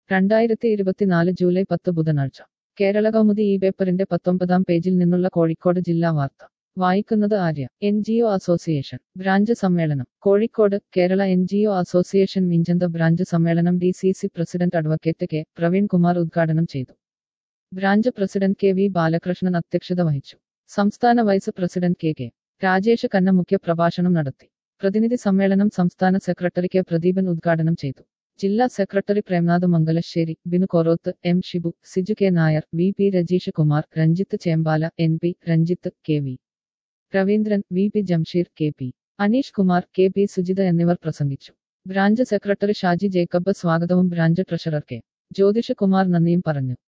രണ്ടായിരത്തി ഇരുപത്തിനാല് ജൂലൈ പത്ത് ബുധനാഴ്ച കേരള കൗമുദി ഈ പേപ്പറിന്റെ പത്തൊമ്പതാം പേജിൽ നിന്നുള്ള കോഴിക്കോട് ജില്ലാ വാർത്ത വായിക്കുന്നത് Arya N G O association branch സമ്മേളനം Kozhikode Kerala N G O association Minchanda branch സമ്മേളനം D C C president advocate K Praveen Kumar ഉദ്ഘാടനം ചെയ്തു branch president K V Balakrishnan അധ്യക്ഷത വഹിച്ചു സംസ്ഥാന vice president K K Rajesh കന്ന മുഖ്യ പ്രഭാഷണം നടത്തി പ്രതിനിധി സമ്മേളനം സംസ്ഥാന സെക്രട്ടറി കെ പ്രദീപൻ ഉദ്ഘാടനം ചെയ്തു ജില്ലാ secretary Premnath Mangalassery Binu Koroth M Shibu Siju K Nair V P Rajeesh Kumar Ranjith Chembala N P Ranjith K V Raveendran V P Jamsheer K P Aneesh Kumar K P Sujitha എന്നിവർ പ്രസംഗിച്ചു ബ്രാഞ്ച് സെക്രട്ടറി ഷാജി ജേക്കബ് സ്വാഗതവും branch treasurer K Jyothish Kumar നന്ദിയും പറഞ്ഞു